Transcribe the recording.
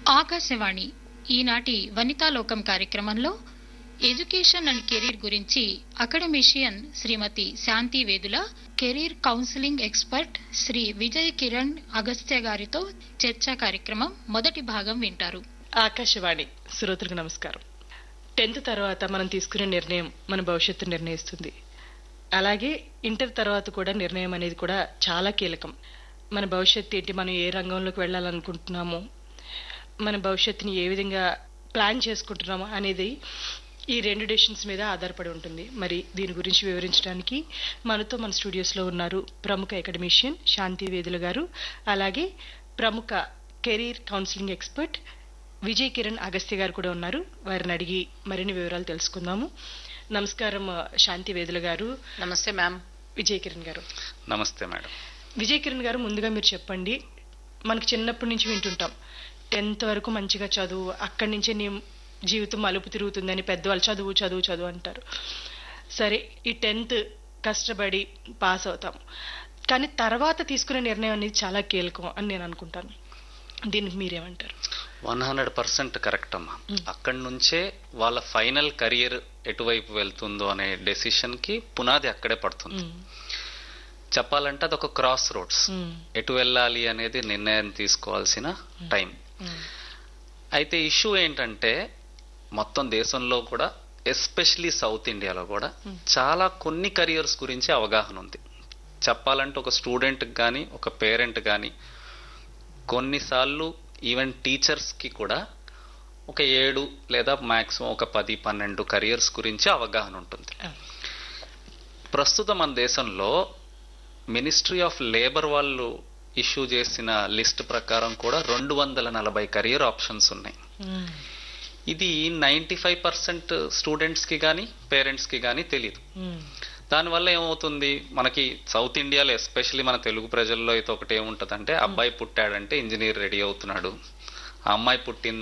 ఆకాశవాణి ఈనాటి వనితాలోకం కార్యక్రమంలో education and career గురించి academician Shrimati Shanti Vedula career counselling expert Shri Vijay Kiran Agastya గారితో చర్చా కార్యక్రమం మొదటి భాగం వింటారు ఆకాశవాణి శ్రోతలకు నమస్కారం టెన్త్ తర్వాత మనం తీసుకునే నిర్ణయం మన భవిష్యత్తు నిర్ణయిస్తుంది అలాగే ఇంటర్ తర్వాత కూడా నిర్ణయం అనేది కూడా చాలా కీలకం మన భవిష్యత్తు ఏంటి మనం ఏ రంగంలోకి వెళ్ళాలనుకుంటున్నాము మన భవిష్యత్తుని ఏ విధంగా ప్లాన్ చేసుకుంటున్నాము అనేది ఈ రెండు డెసిషన్స్ మీద ఆధారపడి ఉంటుంది మరి దీని గురించి వివరించడానికి మనతో మన స్టూడియోస్లో ఉన్నారు ప్రముఖ అకాడమిషియన్ శాంతి వేదుల గారు అలాగే ప్రముఖ career counselling expert Vijay Kiran Agastya garu కూడా ఉన్నారు వారిని అడిగి మరిన్ని వివరాలు తెలుసుకుందాము నమస్కారం శాంతి వేదుల గారు నమస్తే మ్యామ్ విజయ్ కిరణ్ గారు నమస్తే మేడం విజయ్ కిరణ్ గారు ముందుగా మీరు చెప్పండి మనకి చిన్నప్పటి నుంచి వింటుంటాం టెన్త్ వరకు మంచిగా చదువు అక్కడి నుంచే నీ జీవితం మలుపు తిరుగుతుందని పెద్దవాళ్ళు చదువు చదువు చదువు అంటారు సరే ఈ టెన్త్ కష్టపడి పాస్ అవుతాం కానీ తర్వాత తీసుకునే నిర్ణయం అనేది చాలా కీలకం అని నేను అనుకుంటాను దీనికి మీరేమంటారు వన్ హండ్రెడ్ పర్సెంట్ కరెక్ట్ అమ్మా అక్కడి నుంచే వాళ్ళ ఫైనల్ కెరియర్ ఎటువైపు వెళ్తుందో అనే డెసిషన్ కి పునాది అక్కడే పడుతుంది మ్మ్. చెప్పాలంటే అదొక క్రాస్ రోడ్స్ మ్మ్. ఎటు వెళ్ళాలి అనేది నిర్ణయం తీసుకోవాల్సిన టైం మ్మ్. అయితే ఇష్యూ ఏంటంటే మొత్తం దేశంలో కూడా ఎస్పెషలీ సౌత్ ఇండియాలో కూడా చాలా కొన్ని కెరియర్స్ గురించి అవగాహన ఉంది చెప్పాలంటే ఒక స్టూడెంట్కి కానీ ఒక పేరెంట్ కానీ కొన్నిసార్లు ఈవెన్ టీచర్స్కి కూడా ఒక ఏడు లేదా మాక్సిమం ఒక పది పన్నెండు కెరియర్స్ గురించి అవగాహన ఉంటుంది ఆ. ప్రస్తుతం మన దేశంలో మినిస్ట్రీ ఆఫ్ లేబర్ వాళ్ళు ఇష్యూ చేసిన లిస్ట్ ప్రకారం కూడా రెండు వందల నలభై కెరియర్ ఆప్షన్స్ ఉన్నాయి మ్మ్. ఇది నైంటీ ఫైవ్ పర్సెంట్ స్టూడెంట్స్కి కానీ పేరెంట్స్కి కానీ తెలియదు మ్మ్. దానివల్ల ఏమవుతుంది మనకి సౌత్ ఇండియాలో ఎస్పెషల్లీ మన తెలుగు ప్రజల్లో అయితే ఒకటి ఏముంటుందంటే అబ్బాయి పుట్టాడంటే ఇంజనీర్ రెడీ అవుతున్నాడు ఆ అమ్మాయి పుట్టింది